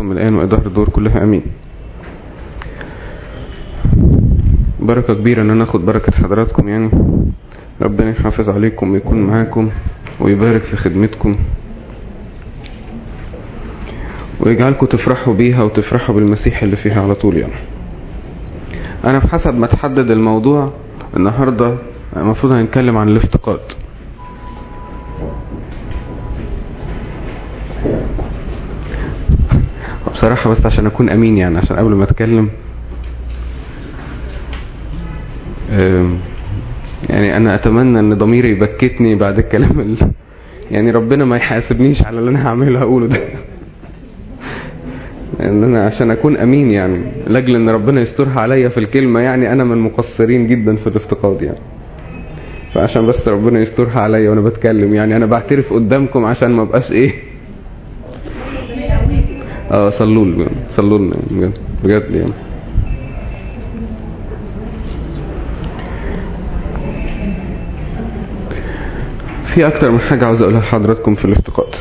من الآن وإدارة الدور كلها أمين بركة كبيرة ان انا اخد بركة حضراتكم يعني ربنا يحافظ عليكم ويكون معاكم ويبارك في خدمتكم ويجعلكم تفرحوا بيها وتفرحوا بالمسيح اللي فيها على طول يعني انا بحسب ما تحدد الموضوع النهاردة المفروض هنتكلم عن الافتقاد بصراحة بس عشان اكون امين يعني عشان قبل ما اتكلم يعني انا اتمنى ان ضميري يبكتني بعد الكلام اللي يعني ربنا ما يحاسبنيش على اللي انا هعمله هقوله ده ان انا عشان اكون امين يعني لاجل ان ربنا يسترها عليا في الكلمة يعني انا من المقصرين جدا في الافتقاد يعني فعشان بس ربنا يسترها عليا وانا بتكلم يعني انا بعترف قدامكم عشان ما بقاش ايه اه صلوا لي صلوا لنا بجد بجد يعني في اكتر من حاجة عاوز اقولها لحضراتكم في الافتقاد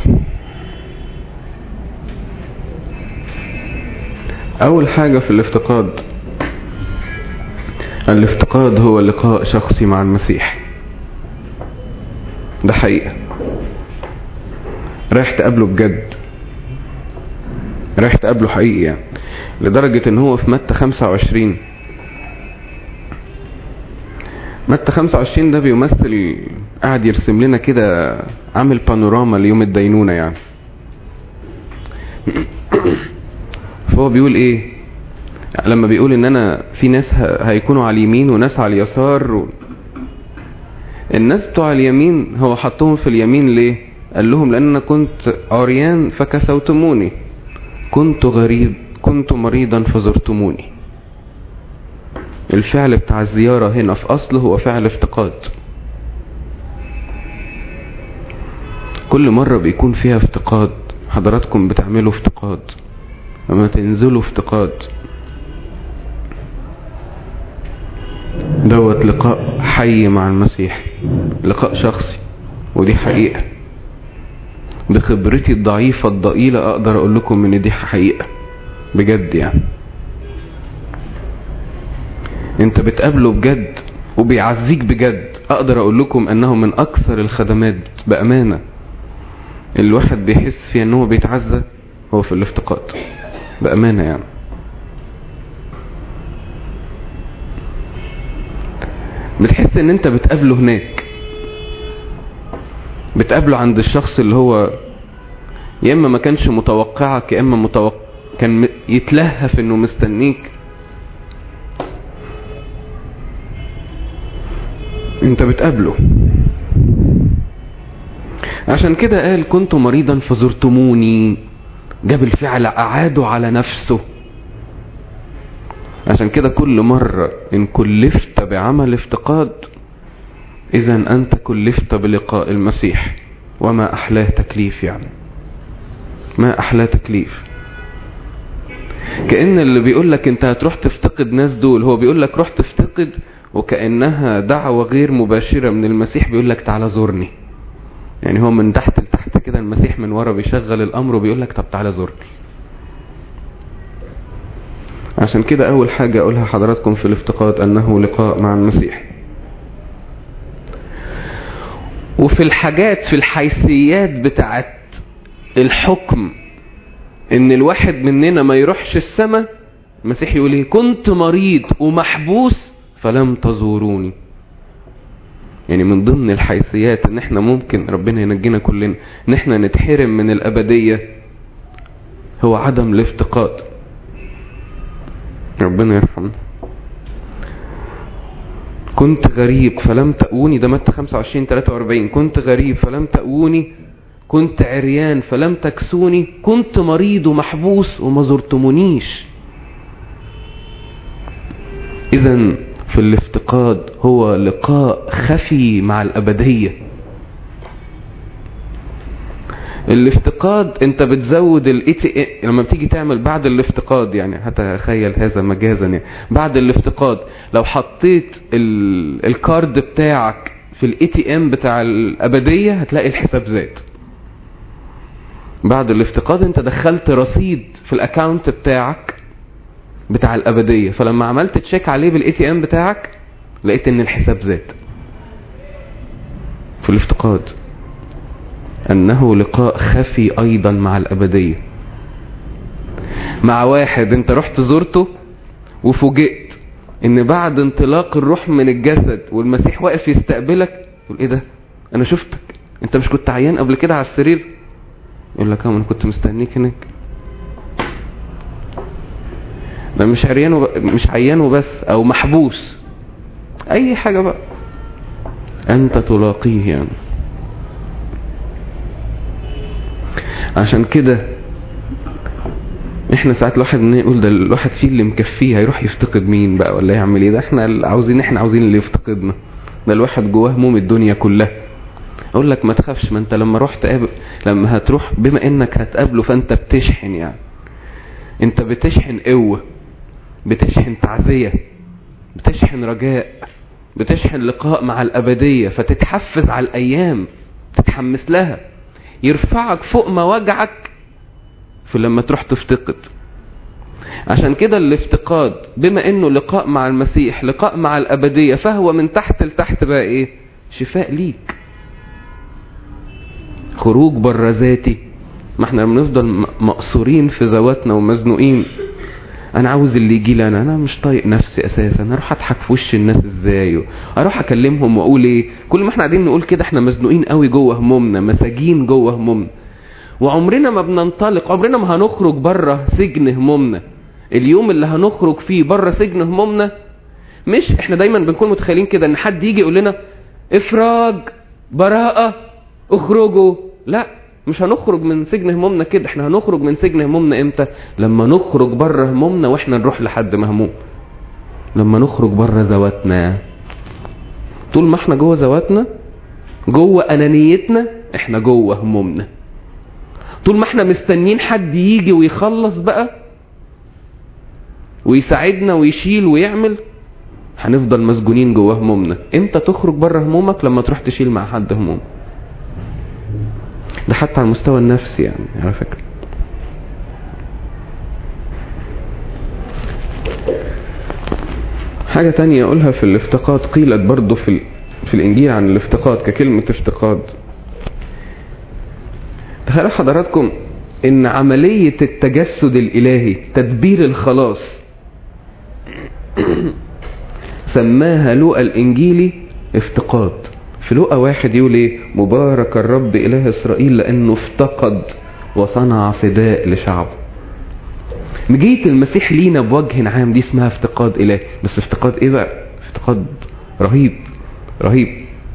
اول حاجة في الافتقاد الافتقاد هو لقاء شخصي مع المسيح ده حقيقة رايح تقابله بجد رايح تقابله حقيقي يعني لدرجة ان هو في متى 25 متى 25 ده بيمثل قاعد يرسم لنا كده عامل بانوراما ليوم الدينونة يعني فهو بيقول ايه لما بيقول ان انا في ناس هيكونوا على اليمين وناس على اليسار و... الناس بتوع اليمين هو حطهم في اليمين ليه قال لهم لان انا كنت عريان فكسوتموني كنت غريب كنت مريضا فزرتموني الفعل بتاع الزيارة هنا في اصله هو فعل افتقاد كل مرة بيكون فيها افتقاد حضراتكم بتعملوا افتقاد لما تنزلوا افتقاد دوت لقاء حي مع المسيح لقاء شخصي ودي حقيقة بخبرتي الضعيفة الضئيلة اقدر اقول لكم ان دي حقيقة بجد يعني انت بتقابله بجد وبيعزيك بجد اقدر اقول لكم انه من اكثر الخدمات بامانة الواحد بيحس فيها ان هو بيتعزى هو في الافتقاد بامانة يعني بتحس ان انت بتقابله هناك بتقابله عند الشخص اللي هو يا اما ما كانش متوقعك يا اما متوقع كان يتلهف انه مستنيك انت بتقابله عشان كده قال كنت مريضا فزرتموني جاب الفعل اعاده على نفسه عشان كده كل مرة ان كلفت بعمل افتقاد اذا انت كلفت بلقاء المسيح وما احلاه تكليف يعني ما احلاه تكليف كأن اللي بيقول لك انت هتروح تفتقد ناس دول هو بيقول لك روح تفتقد وكأنها دعوة غير مباشرة من المسيح بيقول لك تعالى زورني يعني هو من تحت لتحت كده المسيح من ورا بيشغل الامر وبيقول لك طب تعالى زورني عشان كده اول حاجة اقولها حضراتكم في الافتقاد انه لقاء مع المسيح وفي الحاجات في الحيثيات بتاعت الحكم ان الواحد مننا ما يروحش السماء المسيح يقول ايه كنت مريض ومحبوس فلم تزوروني يعني من ضمن الحيثيات ان احنا ممكن ربنا ينجينا كلنا ان احنا نتحرم من الابدية هو عدم الافتقاد ربنا يرحمنا كنت غريب فلم تأوني ده متى 25 43 كنت غريب فلم تأوني كنت عريان فلم تكسوني كنت مريض ومحبوس وما زرتمونيش اذا في الافتقاد هو لقاء خفي مع الأبدية الافتقاد انت بتزود الاي تي لما بتيجي تعمل بعد الافتقاد يعني هتخيل هذا مجازا يعني بعد الافتقاد لو حطيت ال... الكارد بتاعك في الاي تي ام بتاع الابديه هتلاقي الحساب زاد بعد الافتقاد انت دخلت رصيد في الاكاونت بتاعك بتاع الابدية فلما عملت تشيك عليه بالاي تي ام بتاعك لقيت ان الحساب زاد في الافتقاد انه لقاء خفي ايضا مع الابدية مع واحد انت رحت زرته وفوجئت ان بعد انطلاق الروح من الجسد والمسيح واقف يستقبلك يقول ايه ده انا شفتك انت مش كنت عيان قبل كده على السرير يقول لك اه انا كنت مستنيك هناك ده مش عريان وب... مش عيان وبس او محبوس اي حاجة بقى انت تلاقيه يعني عشان كده احنا ساعات الواحد نقول ده الواحد فيه اللي مكفيه هيروح يفتقد مين بقى ولا يعمل ايه ده احنا عاوزين احنا عاوزين اللي يفتقدنا ده الواحد جواه هموم الدنيا كلها اقول لك ما تخافش ما انت لما رحت قابل لما هتروح بما انك هتقابله فانت بتشحن يعني انت بتشحن قوة بتشحن تعزية بتشحن رجاء بتشحن لقاء مع الابدية فتتحفز على الايام تتحمس لها يرفعك فوق ما وجعك في لما تروح تفتقد عشان كده الافتقاد بما انه لقاء مع المسيح لقاء مع الابدية فهو من تحت لتحت بقى ايه شفاء ليك خروج بره ذاتي ما احنا بنفضل مقصورين في ذواتنا ومزنوقين انا عاوز اللي يجي لي انا انا مش طايق نفسي اساسا اروح اضحك في وش الناس ازاي اروح اكلمهم واقول ايه كل ما احنا قاعدين نقول كده احنا مزنوقين قوي جوه همومنا مساجين جوه همومنا وعمرنا ما بننطلق عمرنا ما هنخرج بره سجن همومنا اليوم اللي هنخرج فيه بره سجن همومنا مش احنا دايما بنكون متخيلين كده ان حد يجي يقول لنا افراج براءة اخرجوا لا مش هنخرج من سجن همومنا كده احنا هنخرج من سجن همومنا امتى لما نخرج بره همومنا واحنا نروح لحد مهموم لما نخرج بره ذواتنا طول ما احنا جوه ذواتنا جوه انانيتنا احنا جوه همومنا طول ما احنا مستنيين حد يجي ويخلص بقى ويساعدنا ويشيل ويعمل هنفضل مسجونين جوه همومنا امتى تخرج بره همومك لما تروح تشيل مع حد هموم ده حتى على المستوى النفسي يعني على فكرة حاجة تانية اقولها في الافتقاد قيلت برضو في, في الانجيل عن الافتقاد ككلمة افتقاد تخيلوا حضراتكم ان عملية التجسد الالهي تدبير الخلاص سماها لوقا الانجيلي افتقاد في لوقا واحد يقول ايه مبارك الرب اله اسرائيل لانه افتقد وصنع فداء لشعبه مجية المسيح لينا بوجه عام دي اسمها افتقاد الهي بس افتقاد ايه بقى افتقاد رهيب رهيب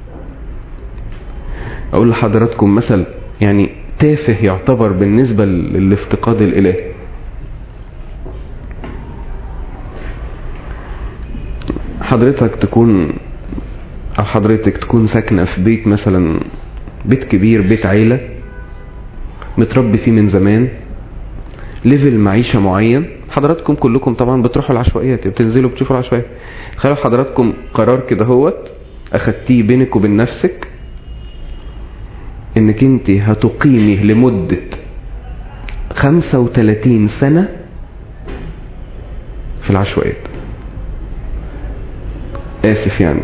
اقول لحضراتكم مثل يعني تافه يعتبر بالنسبة للافتقاد الالهي حضرتك تكون او حضرتك تكون ساكنة في بيت مثلا بيت كبير بيت عيلة متربي فيه من زمان ليفل معيشة معين حضراتكم كلكم طبعا بتروحوا العشوائيات بتنزلوا بتشوفوا العشوائيات تخيلوا حضراتكم قرار كده هوت اخدتيه بينك وبين نفسك انك انت هتقيمي لمدة 35 سنة في العشوائيات اسف يعني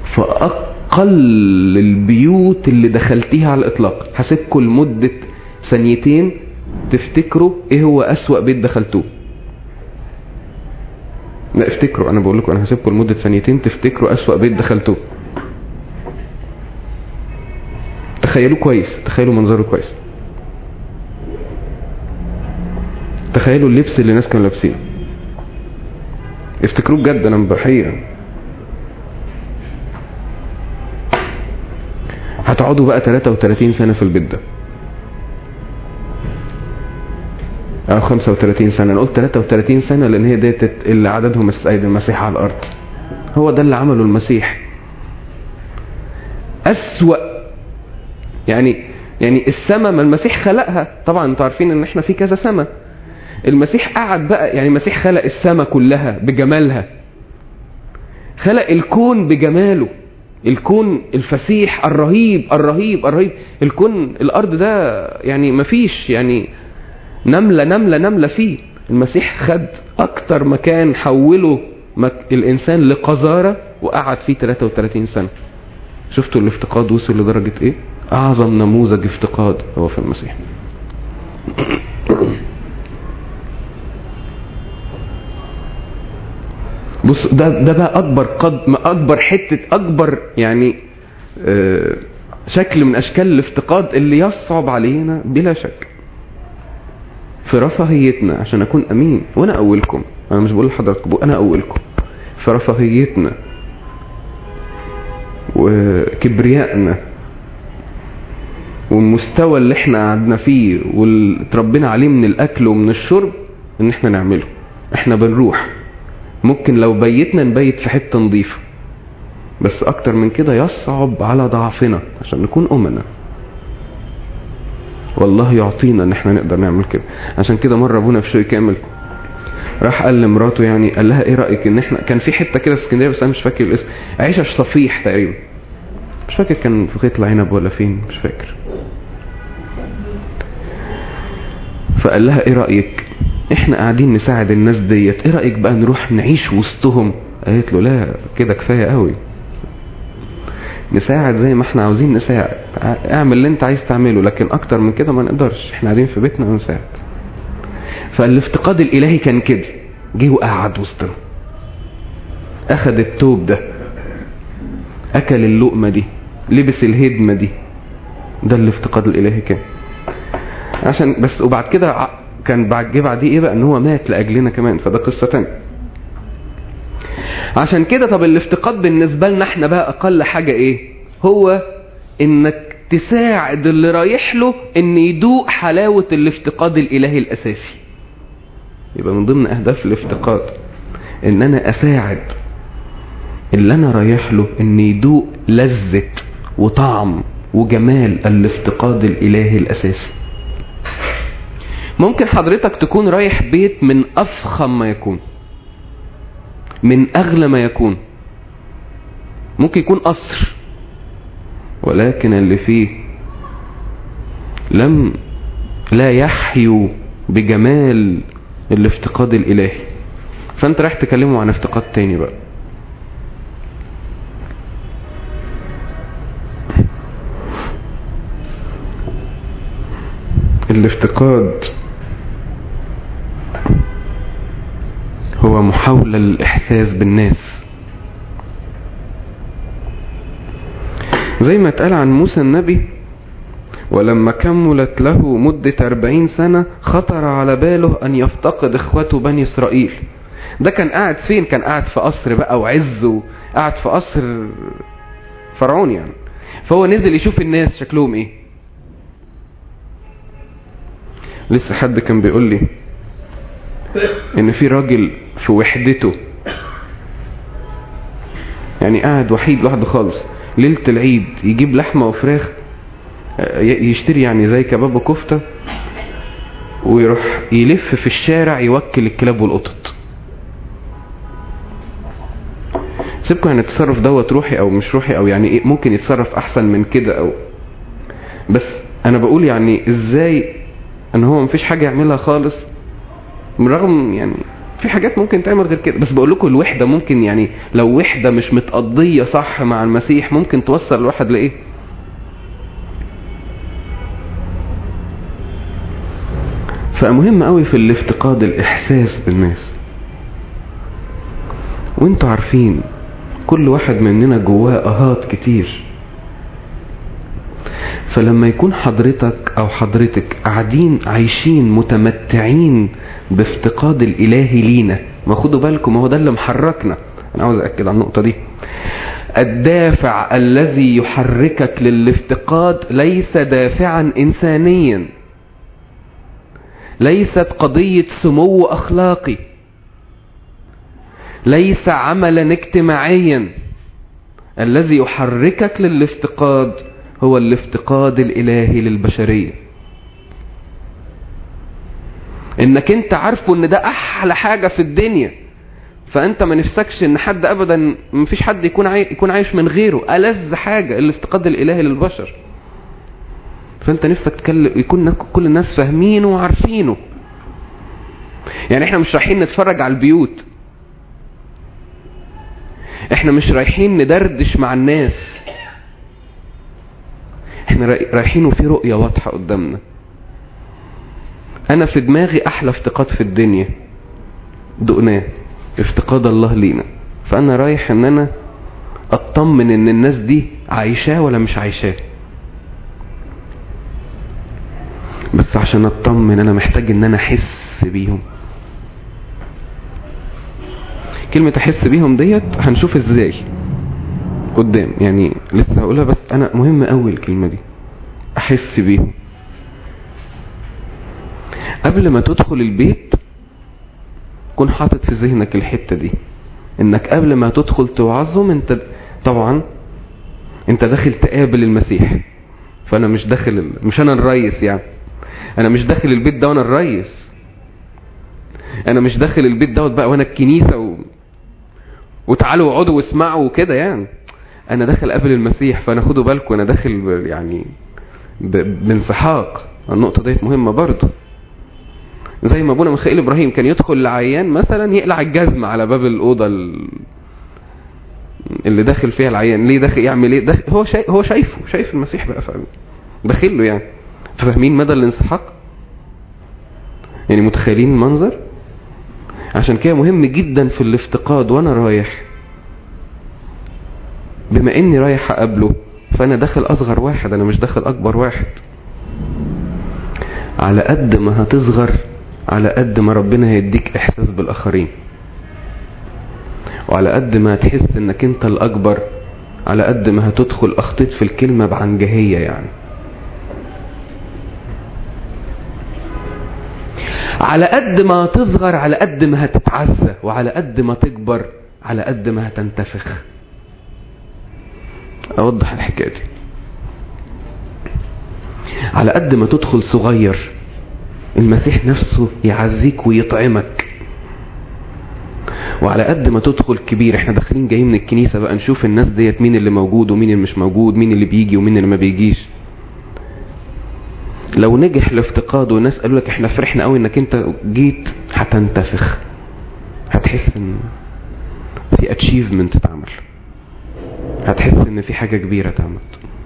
فاقل البيوت اللي دخلتيها على الاطلاق هسيبكم لمدة ثانيتين تفتكروا ايه هو اسوأ بيت دخلتوه لا افتكروا انا بقول لكم انا هسيبكم لمدة ثانيتين تفتكروا اسوأ بيت دخلتوه تخيلوا كويس تخيلوا منظره كويس تخيلوا اللبس اللي الناس كانوا لابسينه افتكروه بجد انا بحقيقة هتقعدوا بقى 33 سنة في البيت ده او 35 سنة انا قلت 33 سنة لان هي ديت اللي عددهم السيد المسيح على الارض هو ده اللي عمله المسيح اسوأ يعني يعني السماء ما المسيح خلقها طبعا انتوا عارفين ان احنا في كذا سماء المسيح قعد بقى يعني المسيح خلق السماء كلها بجمالها خلق الكون بجماله الكون الفسيح الرهيب الرهيب الرهيب الكون الارض ده يعني مفيش يعني نملة نملة نملة فيه المسيح خد اكتر مكان حوله مك الانسان لقذارة وقعد فيه 33 سنة شفتوا الافتقاد وصل لدرجة ايه اعظم نموذج افتقاد هو في المسيح بص ده ده بقى اكبر قد اكبر حته اكبر يعني آه شكل من اشكال الافتقاد اللي يصعب علينا بلا شك في رفاهيتنا عشان اكون امين وانا اولكم انا مش بقول لحضراتكم انا اولكم في رفاهيتنا وكبريائنا والمستوى اللي احنا قعدنا فيه واللي اتربينا عليه من الاكل ومن الشرب ان احنا نعمله احنا بنروح ممكن لو بيتنا نبيت في حتة نظيفة بس اكتر من كده يصعب على ضعفنا عشان نكون امنا والله يعطينا ان احنا نقدر نعمل كده عشان كده مرة ابونا في شوي كامل راح قال لمراته يعني قال لها ايه رأيك ان احنا كان في حتة كده في اسكندرية بس انا مش فاكر الاسم عيشة صفيح تقريبا مش فاكر كان في خيط العنب ولا فين مش فاكر فقال لها ايه رأيك احنا قاعدين نساعد الناس ديت ايه رأيك بقى نروح نعيش وسطهم قالت له لا كده كفاية قوي نساعد زي ما احنا عاوزين نساعد اعمل اللي انت عايز تعمله لكن اكتر من كده ما نقدرش احنا قاعدين في بيتنا ونساعد فالافتقاد الالهي كان كده جه وقعد وسطنا اخد التوب ده اكل اللقمة دي لبس الهدمة دي ده الافتقاد الالهي كان عشان بس وبعد كده كان بعد جه بعديه ايه بقى ان هو مات لاجلنا كمان فده قصه ثانيه عشان كده طب الافتقاد بالنسبه لنا احنا بقى اقل حاجه ايه هو انك تساعد اللي رايح له ان يدوق حلاوه الافتقاد الالهي الاساسي يبقى من ضمن اهداف الافتقاد ان انا اساعد اللي انا رايح له ان يدوق لذه وطعم وجمال الافتقاد الالهي الاساسي ممكن حضرتك تكون رايح بيت من افخم ما يكون من اغلى ما يكون ممكن يكون قصر ولكن اللي فيه لم لا يحيو بجمال الافتقاد الالهي فانت رايح تكلمه عن افتقاد تاني بقى الافتقاد هو محاولة للإحساس بالناس زي ما اتقال عن موسى النبي ولما كملت له مدة أربعين سنة خطر على باله أن يفتقد إخوته بني إسرائيل ده كان قاعد فين كان قاعد في قصر بقى وعز قاعد في قصر فرعون يعني فهو نزل يشوف الناس شكلهم ايه لسه حد كان بيقول لي ان في راجل في وحدته يعني قاعد وحيد لوحده خالص ليلة العيد يجيب لحمة وفراخ يشتري يعني زي كباب وكفتة ويروح يلف في الشارع يوكل الكلاب والقطط سيبكم يعني التصرف دوت روحي او مش روحي او يعني ايه ممكن يتصرف احسن من كده او بس انا بقول يعني ازاي ان هو مفيش حاجة يعملها خالص بالرغم يعني في حاجات ممكن تعمل غير كده بس بقول لكم الوحدة ممكن يعني لو وحدة مش متقضية صح مع المسيح ممكن توصل الواحد لايه فمهم قوي في الافتقاد الاحساس بالناس وانتوا عارفين كل واحد مننا جواه اهات كتير فلما يكون حضرتك او حضرتك قاعدين عايشين متمتعين بافتقاد الالهي لينا ما خدوا بالكم ما هو ده اللي محركنا انا عاوز اكد على النقطه دي الدافع الذي يحركك للافتقاد ليس دافعا انسانيا ليست قضيه سمو اخلاقي ليس عملا اجتماعيا الذي يحركك للافتقاد هو الافتقاد الالهي للبشريه انك انت عارفه ان ده احلى حاجه في الدنيا فانت ما نفسكش ان حد ابدا ما فيش حد يكون عاي... يكون عايش من غيره ألذ حاجة الافتقاد الالهي للبشر فانت نفسك تكلم يكون كل الناس فاهمينه وعارفينه يعني احنا مش رايحين نتفرج على البيوت احنا مش رايحين ندردش مع الناس احنا رايحين وفي رؤية واضحة قدامنا انا في دماغي احلى افتقاد في الدنيا دقناه افتقاد الله لينا فانا رايح ان انا اطمن ان الناس دي عايشاه ولا مش عايشاه بس عشان اطمن انا محتاج ان انا احس بيهم كلمة احس بيهم ديت هنشوف ازاي قدام يعني لسه هقولها بس انا مهم قوي الكلمة دي احس بيهم قبل ما تدخل البيت كن حاطط في ذهنك الحتة دي انك قبل ما تدخل توعظهم انت طبعا انت داخل تقابل المسيح فانا مش داخل مش انا الريس يعني انا مش داخل البيت ده وانا الريس انا مش داخل البيت دوت بقى وانا الكنيسة و... وتعالوا اقعدوا واسمعوا وكده يعني انا داخل قبل المسيح فانا خدوا بالكم انا داخل يعني ب... بانسحاق النقطة ديت مهمة برضو زي ما ابونا ميخائيل ابراهيم كان يدخل لعيان مثلا يقلع الجزمة على باب الاوضة اللي داخل فيها العيان ليه داخل يعمل ايه داخل هو شايف هو شايفه شايف المسيح بقى فاهم داخل له يعني فاهمين مدى الانسحاق يعني متخيلين المنظر عشان كده مهم جدا في الافتقاد وانا رايح بما اني رايح اقابله فانا داخل اصغر واحد انا مش داخل اكبر واحد على قد ما هتصغر على قد ما ربنا هيديك احساس بالاخرين وعلى قد ما هتحس انك انت الاكبر على قد ما هتدخل اخطيت في الكلمة بعنجهية يعني على قد ما تصغر على قد ما هتتعزى وعلى قد ما تكبر على قد ما هتنتفخ اوضح الحكاية دي على قد ما تدخل صغير المسيح نفسه يعزيك ويطعمك وعلى قد ما تدخل كبير احنا داخلين جايين من الكنيسة بقى نشوف الناس ديت مين اللي موجود ومين اللي مش موجود مين اللي بيجي ومين اللي ما بيجيش لو نجح الافتقاد والناس قالوا لك احنا فرحنا قوي انك انت جيت هتنتفخ هتحس ان في اتشيفمنت اتعمل هتحس ان في حاجة كبيرة اتعملت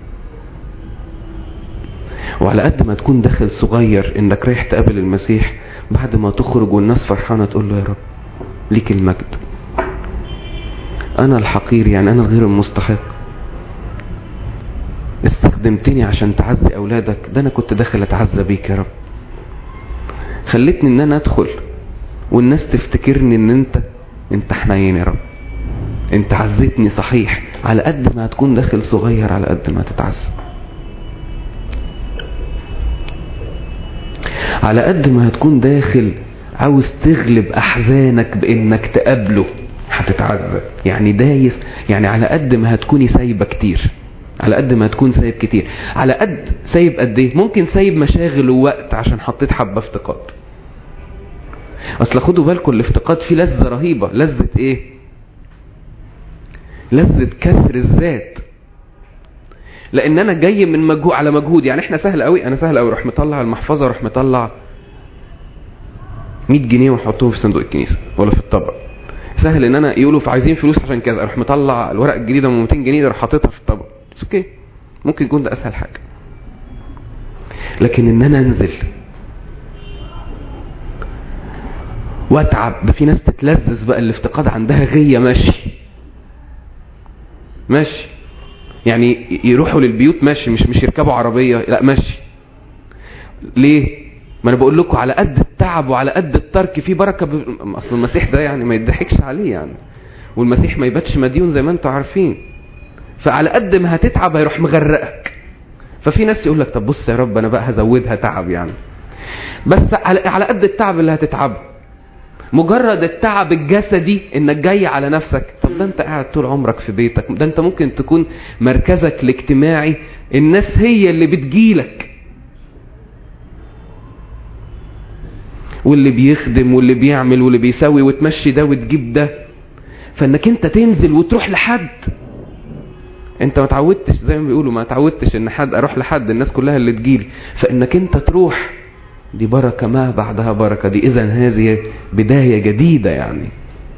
وعلى قد ما تكون داخل صغير انك رايح تقابل المسيح بعد ما تخرج والناس فرحانة تقول له يا رب ليك المجد انا الحقير يعني انا الغير المستحق استخدمتني عشان تعزي اولادك ده انا كنت داخل اتعزى بيك يا رب خلتني ان انا ادخل والناس تفتكرني ان انت انت حنين يا رب انت عزيتني صحيح على قد ما هتكون داخل صغير على قد ما تتعزى على قد ما هتكون داخل عاوز تغلب احزانك بانك تقابله هتتعذب يعني دايس يعني على قد ما هتكوني سايبه كتير على قد ما هتكون سايب كتير على قد سايب قد ايه ممكن سايب مشاغل ووقت عشان حطيت حبه افتقاد اصل خدوا بالكم الافتقاد فيه لذه رهيبه لذه ايه لذه كسر الذات لان انا جاي من مجهود على مجهود يعني احنا سهل قوي انا سهل قوي اروح مطلع المحفظه اروح مطلع 100 جنيه واحطهم في صندوق الكنيسه ولا في الطبق سهل ان انا يقولوا عايزين فلوس عشان كذا اروح مطلع الورق الجديده من 200 جنيه اروح حاططها في الطبق اوكي ممكن يكون ده اسهل حاجه لكن ان انا انزل واتعب ده في ناس تتلذذ بقى الافتقاد عندها غيه ماشي ماشي يعني يروحوا للبيوت ماشي مش مش يركبوا عربيه لا ماشي ليه ما انا بقول لكم على قد التعب وعلى قد الترك في بركه ب... اصل المسيح ده يعني ما يضحكش عليه يعني والمسيح ما يباتش مديون زي ما انتم عارفين فعلى قد ما هتتعب هيروح مغرقك ففي ناس يقول لك طب بص يا رب انا بقى هزودها تعب يعني بس على على قد التعب اللي هتتعبه مجرد التعب الجسدي انك جاي على نفسك طب ده انت قاعد طول عمرك في بيتك ده انت ممكن تكون مركزك الاجتماعي الناس هي اللي بتجيلك واللي بيخدم واللي بيعمل واللي بيسوي وتمشي ده وتجيب ده فانك انت تنزل وتروح لحد انت ما تعودتش زي ما بيقولوا ما تعودتش ان حد اروح لحد الناس كلها اللي تجيلي فانك انت تروح دي بركة ما بعدها بركة دي اذا هذه بداية جديدة يعني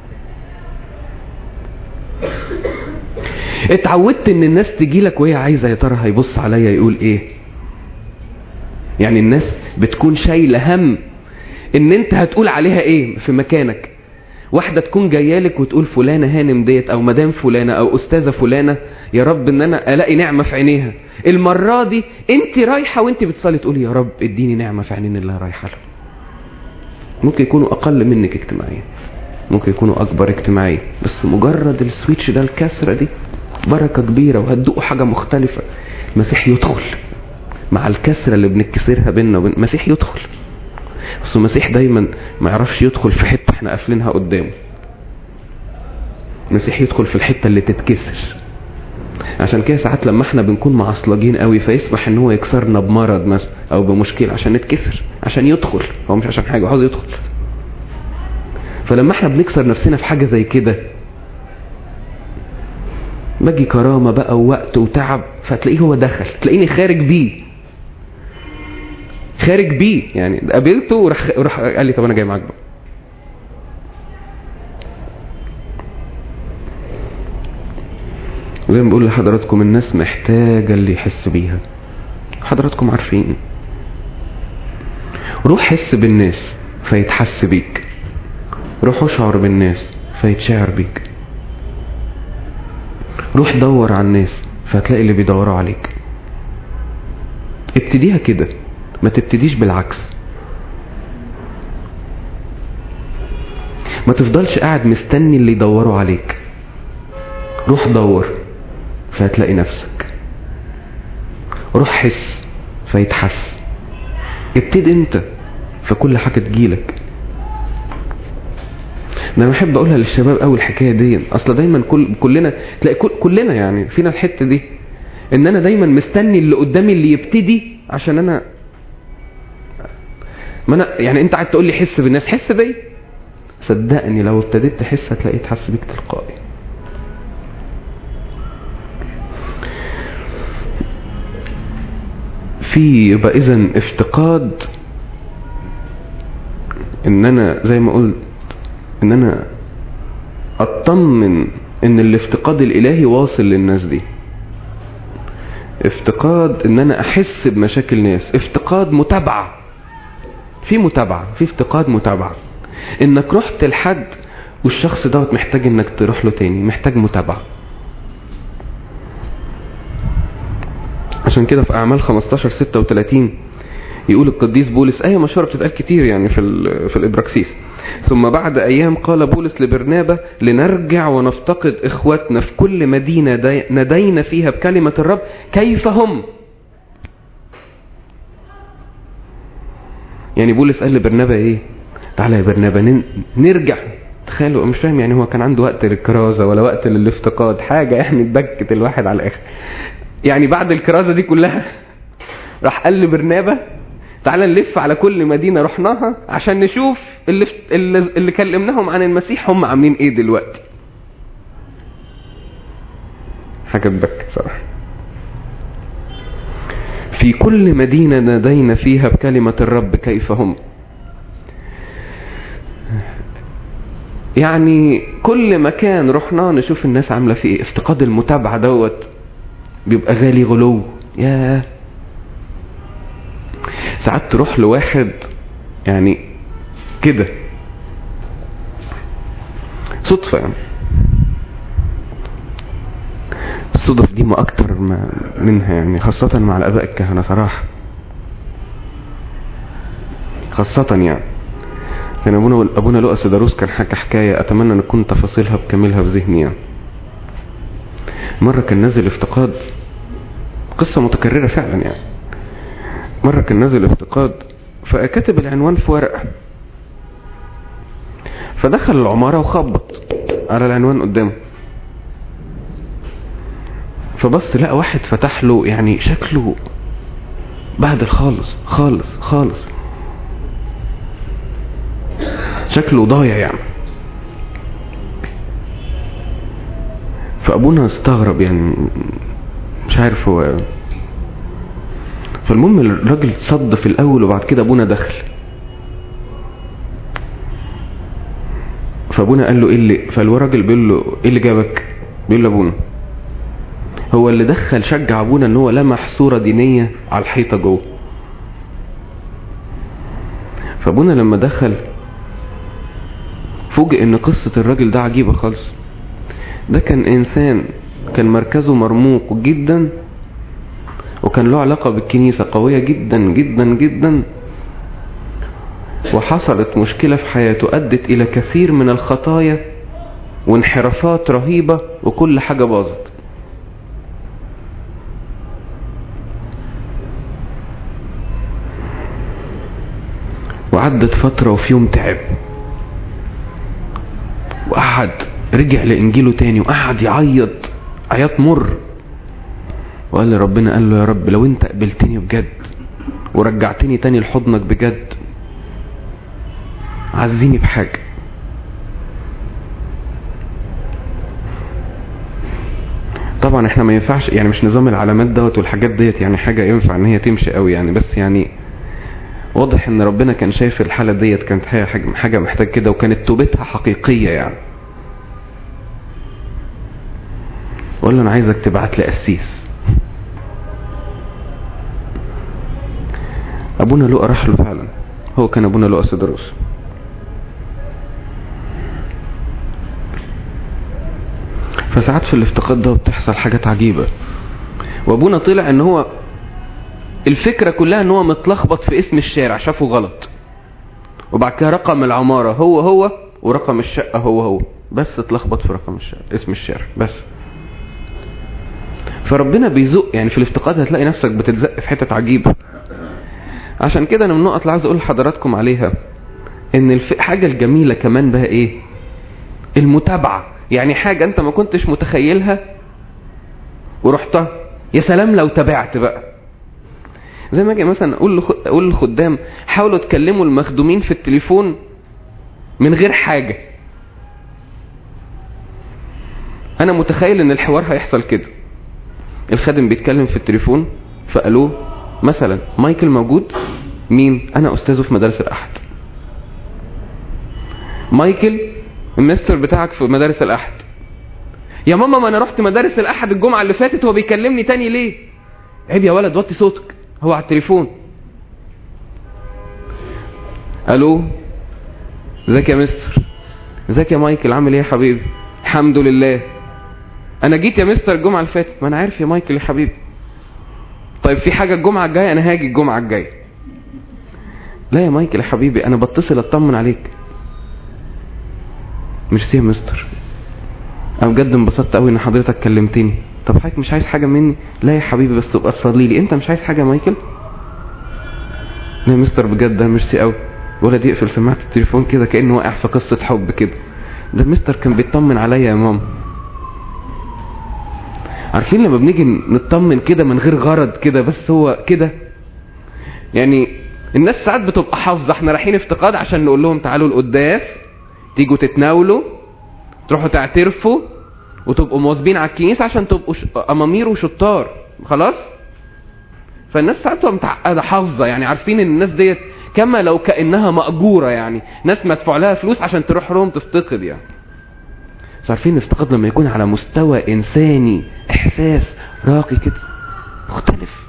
اتعودت ان الناس تجيلك وهي عايزة يا ترى هيبص عليا يقول ايه يعني الناس بتكون شايلة هم ان انت هتقول عليها ايه في مكانك واحدة تكون جايالك وتقول فلانة هانم ديت او مدام فلانة او استاذة فلانة يا رب ان انا الاقي نعمة في عينيها المرة دي انت رايحة وانت بتصلي تقولي يا رب اديني نعمة في عينين اللي رايحة له ممكن يكونوا اقل منك اجتماعيا ممكن يكونوا اكبر اجتماعيا بس مجرد السويتش ده الكسرة دي بركة كبيرة وهتدوقوا حاجة مختلفة المسيح يدخل مع الكسرة اللي بنكسرها بيننا وبين المسيح يدخل بس المسيح دايما ما يعرفش يدخل في حتة احنا قافلينها قدامه المسيح يدخل في الحتة اللي تتكسر عشان كده ساعات لما احنا بنكون معصلجين قوي فيسمح ان هو يكسرنا بمرض مثلا او بمشكلة عشان نتكسر عشان يدخل هو مش عشان حاجة عاوز يدخل فلما احنا بنكسر نفسنا في حاجة زي كده باجي كرامة بقى ووقت وتعب فتلاقيه هو دخل تلاقيني خارج بيه خارج بيه يعني قابلته وراح وراح قال لي طب انا جاي معاك بقى زي ما بقول لحضراتكم الناس محتاجة اللي يحس بيها حضراتكم عارفين روح حس بالناس فيتحس بيك روح اشعر بالناس فيتشعر بيك روح دور على الناس فهتلاقي اللي بيدوروا عليك ابتديها كده ما تبتديش بالعكس ما تفضلش قاعد مستني اللي يدوروا عليك روح دور فهتلاقي نفسك روح حس فيتحس ابتدي انت فكل حاجة تجيلك ده انا بحب اقولها للشباب قوي الحكايه دي اصل دايما كل كلنا تلاقي كل كلنا يعني فينا الحته دي ان انا دايما مستني اللي قدامي اللي يبتدي عشان انا ما انا يعني انت قاعد تقول لي حس بالناس حس بيا صدقني لو ابتديت تحس هتلاقيه تحس بيك تلقائي في يبقى اذا افتقاد ان انا زي ما قلت ان انا اطمن ان الافتقاد الالهي واصل للناس دي افتقاد ان انا احس بمشاكل الناس افتقاد متابعة في متابعة في افتقاد متابعة انك رحت لحد والشخص دوت محتاج انك تروح له تاني محتاج متابعة عشان كده في اعمال 15 36 يقول القديس بولس آية مشهورة بتتقال كتير يعني في في الإبراكسيس ثم بعد أيام قال بولس لبرنابة لنرجع ونفتقد إخواتنا في كل مدينة ندينا فيها بكلمة الرب كيف هم يعني بولس قال لبرنابة إيه تعالى يا برنابة نرجع تخيلوا مش فاهم يعني هو كان عنده وقت للكرازة ولا وقت للافتقاد حاجة يعني تبكت الواحد على الآخر يعني بعد الكرازة دي كلها راح قال لبرنابة تعالى نلف على كل مدينة رحناها عشان نشوف اللي, اللي, اللي كلمناهم عن المسيح هم عاملين ايه دلوقتي حاجة تبكي صراحة في كل مدينة نادينا فيها بكلمة الرب كيف هم يعني كل مكان رحنا نشوف الناس عاملة فيه ايه افتقاد المتابعة دوت بيبقى غالي غلو ياه ساعات تروح لواحد يعني كده صدفة يعني الصدف دي ما أكتر ما منها يعني خاصة مع الآباء الكهنة صراحة خاصة يعني كان أبونا أبونا لؤى سيداروس كان حكى حكاية أتمنى أن أكون تفاصيلها بكاملها في ذهني يعني مرة كان نازل افتقاد قصة متكررة فعلا يعني مرة كان نازل افتقاد فكتب العنوان في ورقة فدخل العمارة وخبط على العنوان قدامه فبص لقى واحد فتح له يعني شكله بهدل خالص خالص خالص شكله ضايع يعني فابونا استغرب يعني مش عارف هو فالمهم الراجل صد في الاول وبعد كده ابونا دخل فابونا قال له ايه اللي فالراجل بيقول له ايه اللي جابك بيقول له ابونا هو اللي دخل شجع ابونا ان هو لمح صوره دينيه على الحيطه جوه فابونا لما دخل فوجئ ان قصه الراجل ده عجيبه خالص ده كان انسان كان مركزه مرموق جدا وكان له علاقه بالكنيسه قويه جدا جدا جدا وحصلت مشكله في حياته ادت الى كثير من الخطايا وانحرافات رهيبه وكل حاجه باظت وعدت فترة وفي يوم تعب وقعد رجع لإنجيله تاني وقعد يعيط عياط مر وقال لربنا قال له يا رب لو انت قبلتني بجد ورجعتني تاني لحضنك بجد عزيني بحاجة طبعا احنا ما ينفعش يعني مش نظام العلامات دوت والحاجات ديت يعني حاجة ينفع ان هي تمشي قوي يعني بس يعني واضح ان ربنا كان شايف الحالة ديت كانت حاجة محتاج كده وكانت توبتها حقيقية يعني وقال له انا عايزك تبعت لي قسيس ابونا لقى راح له فعلا هو كان ابونا لقى سدروس فساعات في الافتقاد ده بتحصل حاجات عجيبة وابونا طلع ان هو الفكرة كلها ان هو متلخبط في اسم الشارع شافه غلط وبعد كده رقم العمارة هو هو ورقم الشقة هو هو بس اتلخبط في رقم الشارع اسم الشارع بس فربنا بيزق يعني في الافتقاد هتلاقي نفسك بتتزق في حتة عجيبة عشان كده انا من النقط اللي عايز اقول لحضراتكم عليها ان الحاجة الجميلة كمان بقى ايه المتابعة يعني حاجة انت ما كنتش متخيلها ورحتها يا سلام لو تابعت بقى زي ما اجي مثلا اقول اقول للخدام حاولوا تكلموا المخدومين في التليفون من غير حاجة انا متخيل ان الحوار هيحصل كده الخادم بيتكلم في التليفون فقالوا مثلا مايكل موجود مين انا استاذه في مدارس الاحد مايكل المستر بتاعك في مدارس الاحد يا ماما ما انا رحت مدارس الاحد الجمعه اللي فاتت هو بيكلمني تاني ليه عيب يا ولد وطي صوتك هو على التليفون الو ازيك يا مستر ازيك يا مايكل عامل ايه يا حبيبي الحمد لله انا جيت يا مستر الجمعه اللي فاتت ما انا عارف يا مايكل يا حبيبي طيب في حاجه الجمعه الجايه انا هاجي الجمعه الجايه لا يا مايكل يا حبيبي انا بتصل اطمن عليك ميرسي يا مستر انا بجد انبسطت قوي ان حضرتك كلمتني طب حضرتك مش عايز حاجه مني لا يا حبيبي بس تبقى تصلي لي انت مش عايز حاجه يا مايكل لا يا مستر بجد انا ميرسي قوي ولد يقفل سماعه التليفون كده كانه واقع في قصه حب كده ده المستر كان بيطمن عليا يا ماما عارفين لما بنيجي نطمن كده من غير غرض كده بس هو كده يعني الناس ساعات بتبقى حافظه احنا رايحين افتقاد عشان نقول لهم تعالوا القداس تيجوا تتناولوا تروحوا تعترفوا وتبقوا مواظبين على الكنيسه عشان تبقوا ش... امامير وشطار خلاص فالناس ساعات بتبقى متعقده حافظه يعني عارفين ان الناس ديت كما لو كانها ماجوره يعني ناس مدفوع لها فلوس عشان تروح لهم تفتقد يعني بس عارفين الافتقاد لما يكون على مستوى انساني احساس راقي كده مختلف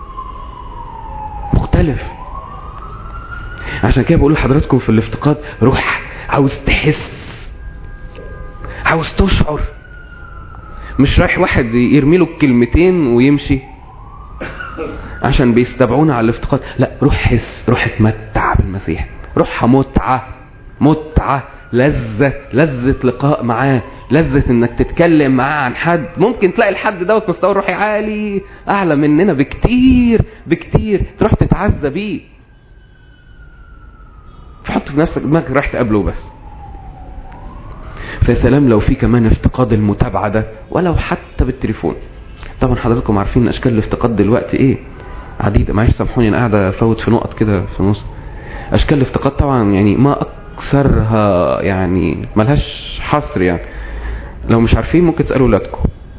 مختلف عشان كده بقول لحضراتكم في الافتقاد روح عاوز تحس عاوز تشعر مش رايح واحد يرمي له الكلمتين ويمشي عشان بيستبعونا على الافتقاد لا روح حس روح اتمتع بالمسيح روحها متعة متعة لذة لذة لقاء معاه لذة انك تتكلم معاه عن حد ممكن تلاقي الحد دوت مستوى روحي عالي اعلى مننا بكتير بكتير تروح تتعزى بيه فحط في نفسك دماغك رايح تقابله بس فيا سلام لو في كمان افتقاد المتابعة ده ولو حتى بالتليفون طبعا حضراتكم عارفين اشكال الافتقاد دلوقتي ايه عديدة معلش سامحوني انا قاعد افوت في نقط كده في النص اشكال الافتقاد طبعا يعني ما اكثرها يعني ملهاش حصر يعني لو مش عارفين ممكن تسالوا ولادكم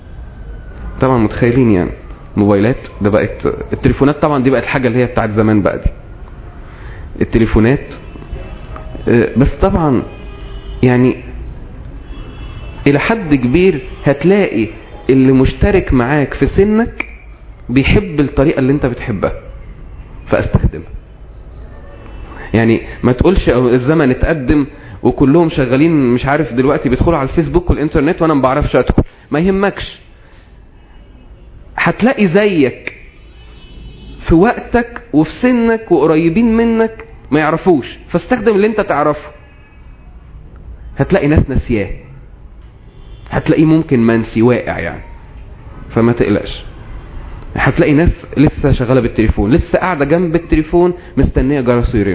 طبعا متخيلين يعني موبايلات ده بقت التليفونات طبعا دي بقت الحاجة اللي هي بتاعت زمان بقى دي التليفونات آه، بس طبعا يعني الى حد كبير هتلاقي اللي مشترك معاك في سنك بيحب الطريقة اللي انت بتحبها فاستخدمها يعني ما تقولش الزمن اتقدم وكلهم شغالين مش عارف دلوقتي بيدخلوا على الفيسبوك والانترنت وانا ما بعرفش ادخل ما يهمكش هتلاقي زيك في وقتك وفي سنك وقريبين منك ما يعرفوش فاستخدم اللي انت تعرفه هتلاقي ناس ناسياه هتلاقيه ممكن منسي واقع يعني فما تقلقش هتلاقي ناس لسه شغالة بالتليفون لسه قاعدة جنب التليفون مستنية جرس يرن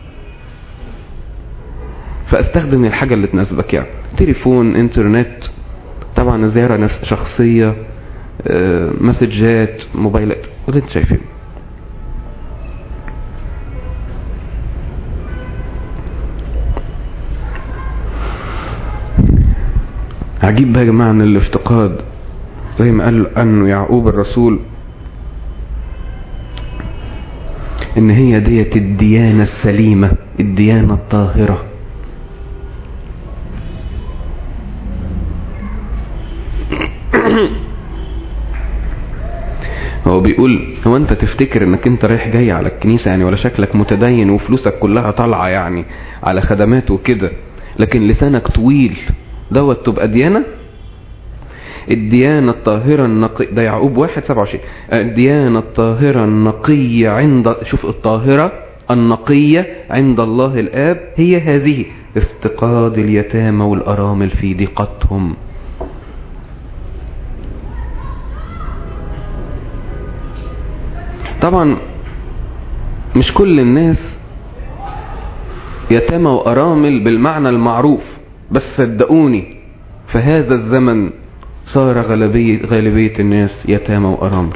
فاستخدم الحاجة اللي تناسبك يعني تليفون انترنت طبعا زيارة نفس شخصية آه، مسجات موبايلات واللي انت شايفينه عجيب بقى يا جماعة ان الافتقاد زي ما قال عنه يعقوب الرسول ان هي ديت الديانة السليمة الديانة الطاهرة هو بيقول هو انت تفتكر انك انت رايح جاي على الكنيسة يعني ولا شكلك متدين وفلوسك كلها طالعة يعني على خدمات وكده لكن لسانك طويل دوت تبقى ديانة الديانة الطاهرة النقية ده يعقوب واحد سبعة وعشرين الديانة الطاهرة النقية عند شوف الطاهرة النقية عند الله الآب هي هذه افتقاد اليتامى والأرامل في ضيقتهم طبعا مش كل الناس يتامى وأرامل بالمعنى المعروف بس صدقوني في هذا الزمن صار غالبية, غالبية الناس يتامى وأرامل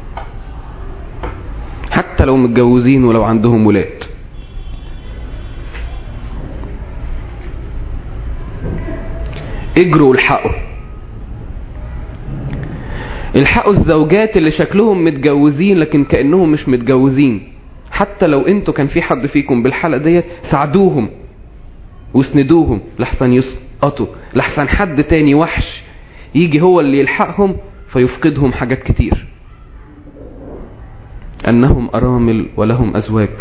حتى لو متجوزين ولو عندهم ولاد اجروا الحقوا الحقوا الزوجات اللي شكلهم متجوزين لكن كأنهم مش متجوزين حتى لو انتوا كان في حد فيكم بالحلقة ديت ساعدوهم واسندوهم لحسن يسقطوا لحسن حد تاني وحش يجي هو اللي يلحقهم فيفقدهم حاجات كتير أنهم أرامل ولهم أزواج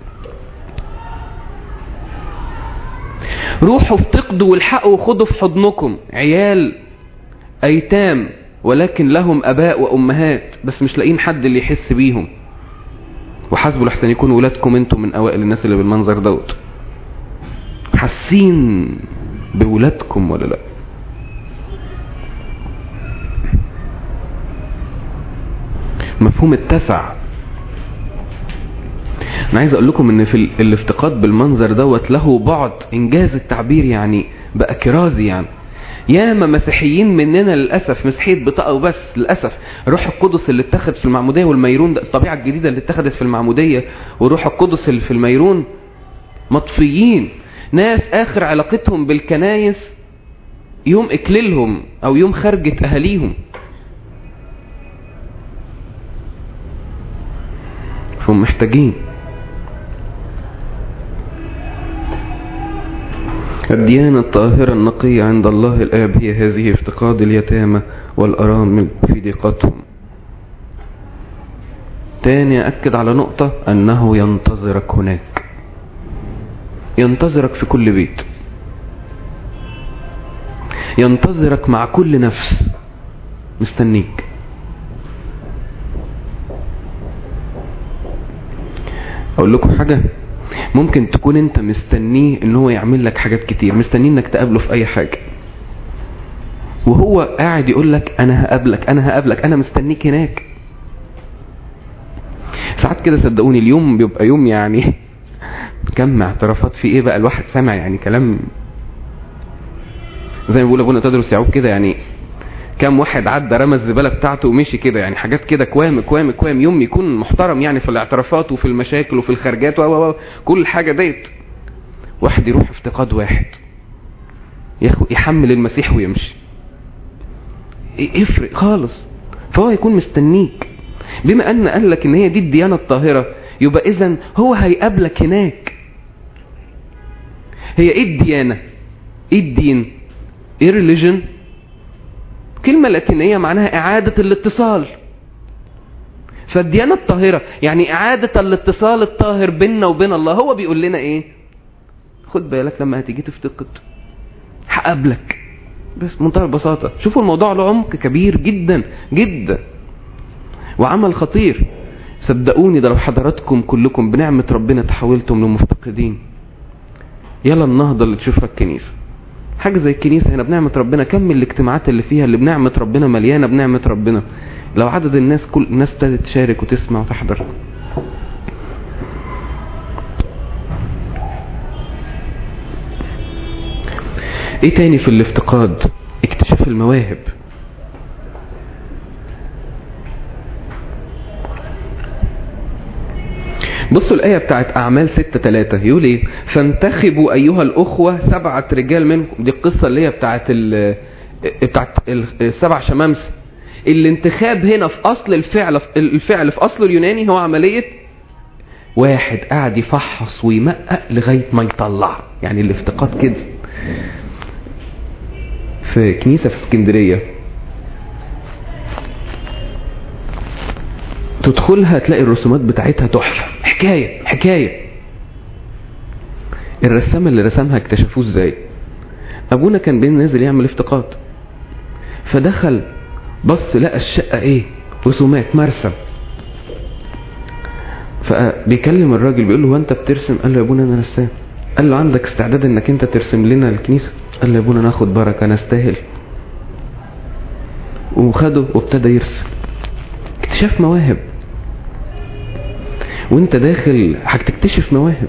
روحوا افتقدوا والحقوا وخدوا في حضنكم عيال أيتام ولكن لهم أباء وأمهات بس مش لاقيين حد اللي يحس بيهم وحاسبوا لحسن يكون ولادكم انتم من أوائل الناس اللي بالمنظر دوت حاسين بولادكم ولا لا مفهوم التسع انا عايز اقول لكم ان في الافتقاد بالمنظر دوت له بعد انجاز التعبير يعني بقى كرازي يعني ياما مسيحيين مننا للاسف مسيحيه بطاقه وبس للاسف روح القدس اللي اتخذ في المعموديه والميرون ده الطبيعه الجديده اللي اتخذت في المعموديه وروح القدس اللي في الميرون مطفيين ناس اخر علاقتهم بالكنايس يوم اكليلهم او يوم خرجة اهاليهم فهم محتاجين الديانة الطاهرة النقية عند الله الآب هي هذه افتقاد اليتامى والأرامل في ضيقتهم تاني أكد على نقطة أنه ينتظرك هناك ينتظرك في كل بيت ينتظرك مع كل نفس مستنيك اقول لكم حاجة ممكن تكون انت مستنيه ان هو يعمل لك حاجات كتير مستنيه انك تقابله في اي حاجة وهو قاعد يقول لك انا هقابلك انا هقابلك انا مستنيك هناك ساعات كده صدقوني اليوم بيبقى يوم يعني كم اعترافات في ايه بقى الواحد سامع يعني كلام زي ما بيقول ابونا تدرس يعقوب كده يعني كم واحد عدى رمى الزباله بتاعته ومشي كده يعني حاجات كده كوام كوام كوام يوم يكون محترم يعني في الاعترافات وفي المشاكل وفي الخرجات و كل حاجه ديت واحد يروح افتقاد واحد ياخد يحمل المسيح ويمشي يفرق خالص فهو هيكون مستنيك بما ان قال لك ان هي دي الديانة الطاهرة يبقى اذا هو هيقابلك هناك هي ايه الديانة ايه الدين ايه religion كلمة لاتينية معناها اعادة الاتصال فالديانة الطاهرة يعني اعادة الاتصال الطاهر بيننا وبين الله هو بيقول لنا ايه خد بالك لما هتيجي تفتقد هقابلك بس منتهى البساطة شوفوا الموضوع له عمق كبير جدا جدا وعمل خطير صدقوني ده لو حضراتكم كلكم بنعمة ربنا تحولتم لمفتقدين يلا النهضة اللي تشوفها الكنيسة حاجة زي الكنيسة هنا بنعمة ربنا كم الاجتماعات اللي فيها اللي بنعمة ربنا مليانة بنعمة ربنا لو عدد الناس كل الناس ابتدت تشارك وتسمع وتحضر ايه تاني في الافتقاد اكتشاف المواهب بصوا الآية بتاعت أعمال ستة تلاتة يقول إيه فانتخبوا أيها الأخوة سبعة رجال منكم دي القصة اللي هي بتاعت ال بتاعت السبع شمامس الانتخاب هنا في أصل الفعل الفعل في أصل اليوناني هو عملية واحد قاعد يفحص ويمقق لغاية ما يطلع يعني الافتقاد كده في كنيسة في اسكندرية تدخلها تلاقي الرسومات بتاعتها تحفة حكاية حكاية الرسام اللي رسمها اكتشفوه ازاي ابونا كان بين نازل يعمل افتقاد فدخل بص لقى الشقة ايه رسومات مرسم فبيكلم الراجل بيقول له هو انت بترسم قال له يا ابونا انا رسام قال له عندك استعداد انك انت ترسم لنا الكنيسة قال له يا ابونا ناخد بركة نستاهل وخده وابتدى يرسم اكتشاف مواهب وانت داخل هتكتشف مواهب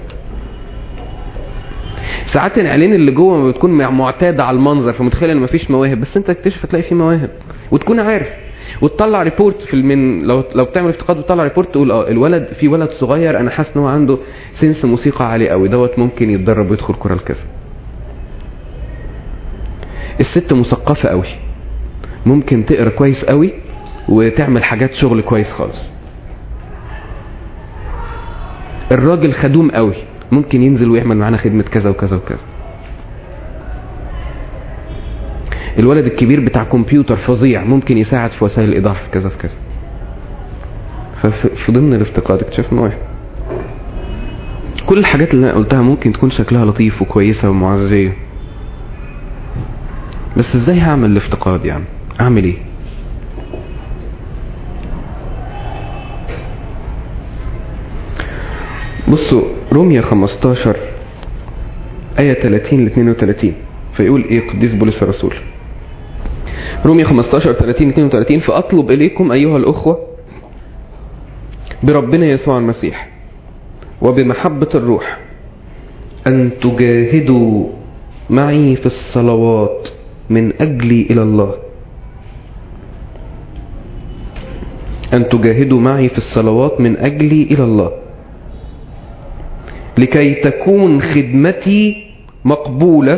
ساعات العينين اللي جوه ما بتكون معتاده على المنظر فمتخيل ان مفيش مواهب بس انت تكتشف هتلاقي في مواهب وتكون عارف وتطلع ريبورت في من لو لو بتعمل افتقاد وتطلع ريبورت تقول اه الولد في ولد صغير انا حاسس ان هو عنده سنس موسيقى عالي قوي دوت ممكن يتدرب ويدخل كورال كذا الست مثقفه قوي ممكن تقرا كويس قوي وتعمل حاجات شغل كويس خالص الراجل خدوم قوي ممكن ينزل ويعمل معانا خدمة كذا وكذا وكذا الولد الكبير بتاع كمبيوتر فظيع ممكن يساعد في وسائل الايضاح في كذا في كذا ففي ضمن الافتقاد اكتشاف واحد كل الحاجات اللي انا قلتها ممكن تكون شكلها لطيف وكويسة ومعزية بس ازاي هعمل الافتقاد يعني اعمل ايه بصوا روميا 15 آية 30 ل 32 فيقول إيه قديس بولس الرسول روميا 15 30 32 فأطلب إليكم أيها الأخوة بربنا يسوع المسيح وبمحبة الروح أن تجاهدوا معي في الصلوات من أجلي إلى الله أن تجاهدوا معي في الصلوات من أجلي إلى الله لكي تكون خدمتي مقبولة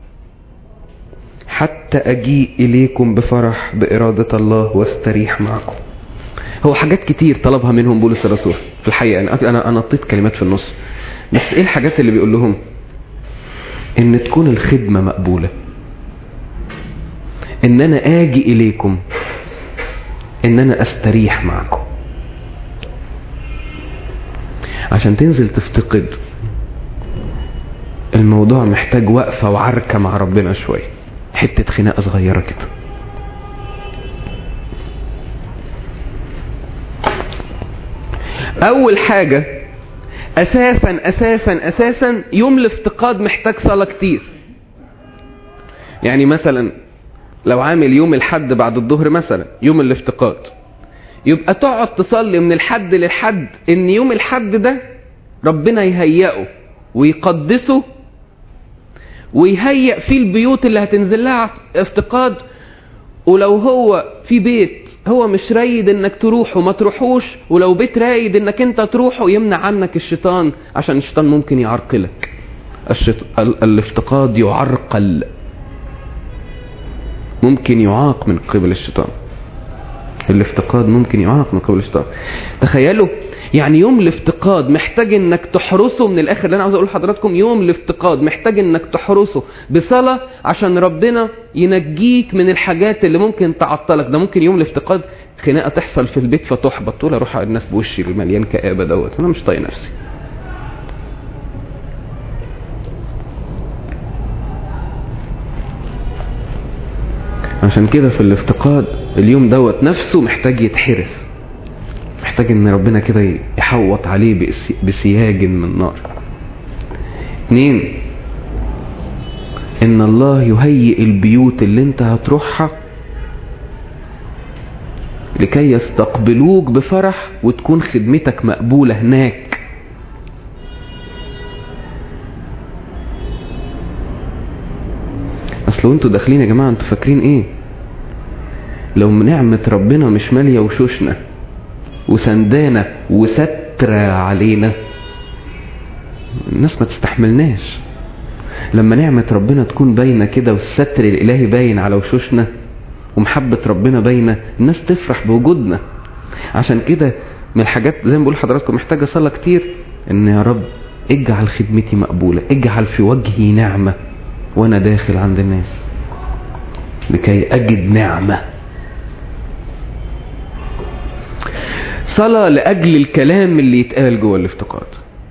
حتى أجيء إليكم بفرح بإرادة الله واستريح معكم هو حاجات كتير طلبها منهم بولس الرسول في الحقيقة أنا أنا نطيت كلمات في النص بس إيه الحاجات اللي بيقول لهم إن تكون الخدمة مقبولة إن أنا آجي إليكم إن أنا أستريح معكم عشان تنزل تفتقد الموضوع محتاج وقفة وعركة مع ربنا شوية حتة خناقة صغيرة كده أول حاجة أساسا أساسا أساسا يوم الافتقاد محتاج صلاة كتير يعني مثلا لو عامل يوم الحد بعد الظهر مثلا يوم الافتقاد يبقى تقعد تصلي من الحد للحد ان يوم الحد ده ربنا يهيئه ويقدسه ويهيئ فيه البيوت اللي هتنزل لها افتقاد ولو هو في بيت هو مش رايد انك تروح وما تروحوش ولو بيت رايد انك انت تروحه يمنع عنك الشيطان عشان الشيطان ممكن يعرقلك الشيط... الافتقاد يعرقل ممكن يعاق من قبل الشيطان الافتقاد ممكن يعاق من قبل الاشتراك تخيلوا يعني يوم الافتقاد محتاج انك تحرسه من الاخر اللي انا عاوز اقول لحضراتكم يوم الافتقاد محتاج انك تحرسه بصلاة عشان ربنا ينجيك من الحاجات اللي ممكن تعطلك ده ممكن يوم الافتقاد خناقة تحصل في البيت فتحبط تقول اروح على الناس بوشي المليان كآبة دوت انا مش طايق نفسي عشان كده في الافتقاد اليوم دوت نفسه محتاج يتحرس محتاج ان ربنا كده يحوط عليه بسياج من نار اتنين ان الله يهيئ البيوت اللي انت هتروحها لكي يستقبلوك بفرح وتكون خدمتك مقبولة هناك اصل انتوا داخلين يا جماعة انتوا فاكرين ايه لو نعمة ربنا مش مالية وشوشنا وسندانة وسترة علينا الناس ما تستحملناش لما نعمة ربنا تكون باينة كده والستر الإلهي باين على وشوشنا ومحبة ربنا باينة الناس تفرح بوجودنا عشان كده من الحاجات زي ما بقول لحضراتكم محتاجة صلاة كتير ان يا رب اجعل خدمتي مقبولة اجعل في وجهي نعمة وانا داخل عند الناس لكي اجد نعمة صلاة لأجل الكلام اللي يتقال جوه الافتقاد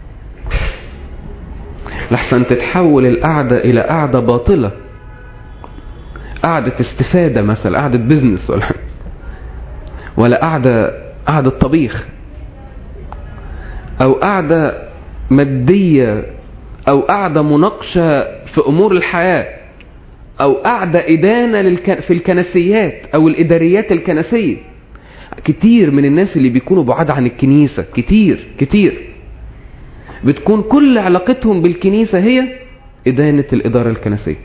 لحسن تتحول القعدة إلى قعدة باطلة قعدة استفادة مثلا قعدة بزنس ولا ولا قعدة قعدة طبيخ أو قعدة مادية أو قعدة مناقشة في أمور الحياة أو قعدة إدانة للك... في الكنسيات أو الإداريات الكنسية كتير من الناس اللي بيكونوا بعاد عن الكنيسة كتير كتير بتكون كل علاقتهم بالكنيسة هي إدانة الإدارة الكنسية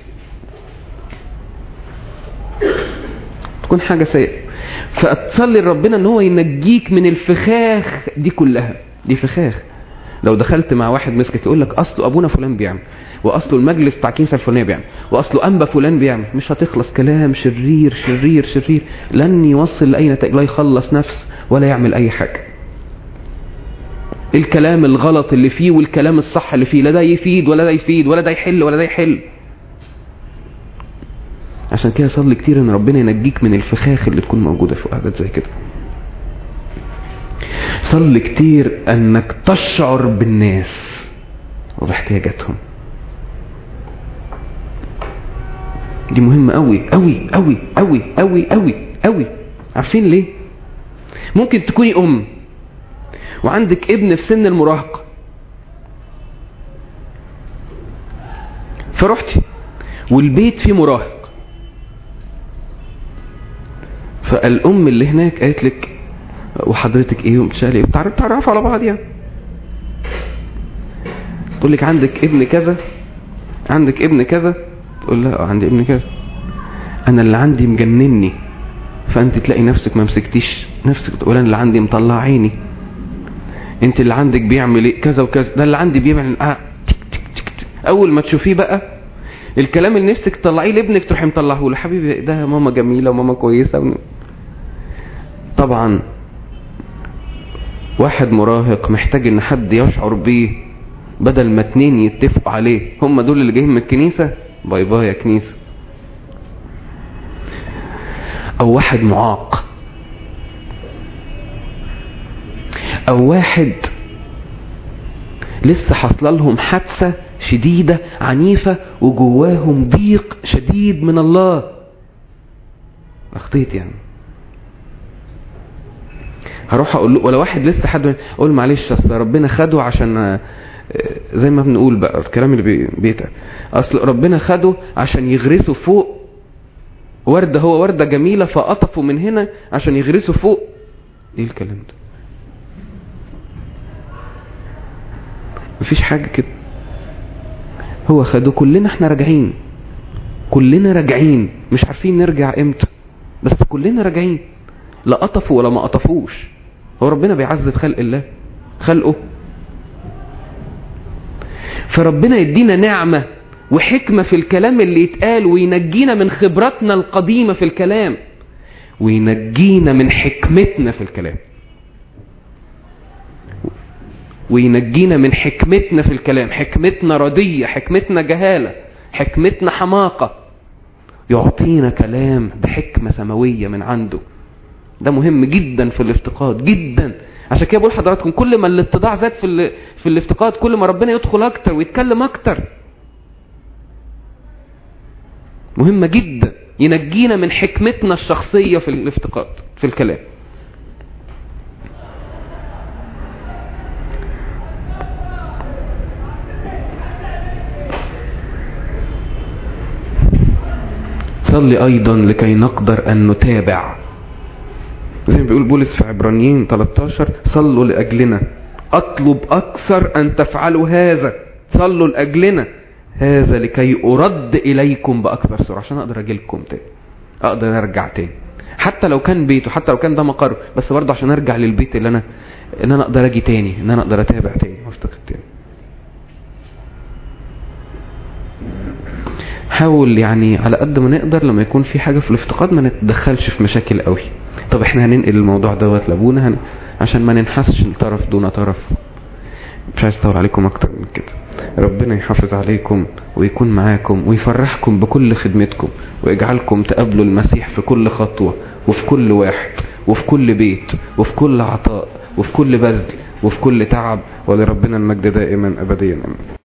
تكون حاجة سيئة فتصلي لربنا ان هو ينجيك من الفخاخ دي كلها دي فخاخ لو دخلت مع واحد مسكك يقول لك اصله ابونا فلان بيعمل واصله المجلس بتاع الكنيسه الفلانيه بيعمل واصله انبا فلان بيعمل مش هتخلص كلام شرير شرير شرير لن يوصل لاي نتائج لا يخلص نفس ولا يعمل اي حاجه الكلام الغلط اللي فيه والكلام الصح اللي فيه لا ده يفيد ولا ده يفيد ولا ده يحل ولا ده يحل عشان كده صلي كتير ان ربنا ينجيك من الفخاخ اللي تكون موجودة في قعدات زي كده صلي كتير انك تشعر بالناس وباحتياجاتهم دي مهمة قوي قوي قوي قوي قوي قوي قوي عارفين ليه ممكن تكوني ام وعندك ابن في سن المراهقة فرحتي والبيت فيه مراهق فالام اللي هناك قالت لك وحضرتك ايه ومتشالي ايه تعرفوا على بعض يعني تقول لك عندك ابن كذا عندك ابن كذا تقول لا عندي ابن كذا انا اللي عندي مجنني فانت تلاقي نفسك ما مسكتيش نفسك تقول انا اللي عندي مطلع عيني انت اللي عندك بيعمل ايه كذا وكذا ده اللي عندي بيعمل آه. تك تك تك تك. اول ما تشوفيه بقى الكلام اللي نفسك تطلعيه لابنك تروحي مطلعه له حبيبي ده ماما جميله وماما كويسه طبعا واحد مراهق محتاج ان حد يشعر بيه بدل ما اتنين يتفقوا عليه هم دول اللي جايين من الكنيسة باي باي يا كنيسة او واحد معاق او واحد لسه حصل لهم حادثة شديدة عنيفة وجواهم ضيق شديد من الله اخطيت يعني هروح اقول له ولا واحد لسه حد اقول معلش اصل ربنا خده عشان زي ما بنقول بقى الكلام اللي بيتقال اصل ربنا خده عشان يغرسه فوق وردة هو وردة جميلة فقطفه من هنا عشان يغرسه فوق ايه الكلام ده مفيش حاجة كده هو خده كلنا احنا راجعين كلنا راجعين مش عارفين نرجع امتى بس كلنا راجعين لا قطفوا ولا ما قطفوش هو ربنا بيعذب خلق الله خلقه فربنا يدينا نعمة وحكمة في الكلام اللي يتقال وينجينا من خبراتنا القديمة في الكلام وينجينا من حكمتنا في الكلام وينجينا من حكمتنا في الكلام حكمتنا ردية حكمتنا جهالة حكمتنا حماقة يعطينا كلام بحكمة سماوية من عنده ده مهم جدا في الافتقاد جدا عشان كده بقول حضراتكم كل ما الاتضاع زاد في ال... في الافتقاد كل ما ربنا يدخل اكتر ويتكلم اكتر مهمة جدا ينجينا من حكمتنا الشخصية في الافتقاد في الكلام صلي ايضا لكي نقدر ان نتابع زي ما بيقول بولس في عبرانيين 13 صلوا لاجلنا اطلب اكثر ان تفعلوا هذا صلوا لاجلنا هذا لكي ارد اليكم باكثر سرعه عشان اقدر اجي لكم تاني اقدر ارجع تاني حتى لو كان بيته حتى لو كان ده مقر بس برضه عشان ارجع للبيت اللي انا ان انا اقدر اجي تاني ان انا اقدر اتابع تاني وافتقد تاني حاول يعني على قد ما نقدر لما يكون في حاجة في الافتقاد ما نتدخلش في مشاكل قوي طب احنا هننقل الموضوع دوت لابونا هن... عشان ما ننحسش الطرف دون طرف مش عايز اطول عليكم اكتر من كده ربنا يحافظ عليكم ويكون معاكم ويفرحكم بكل خدمتكم ويجعلكم تقابلوا المسيح في كل خطوة وفي كل واحد وفي كل بيت وفي كل عطاء وفي كل بذل وفي كل تعب ولربنا المجد دائما ابديا امين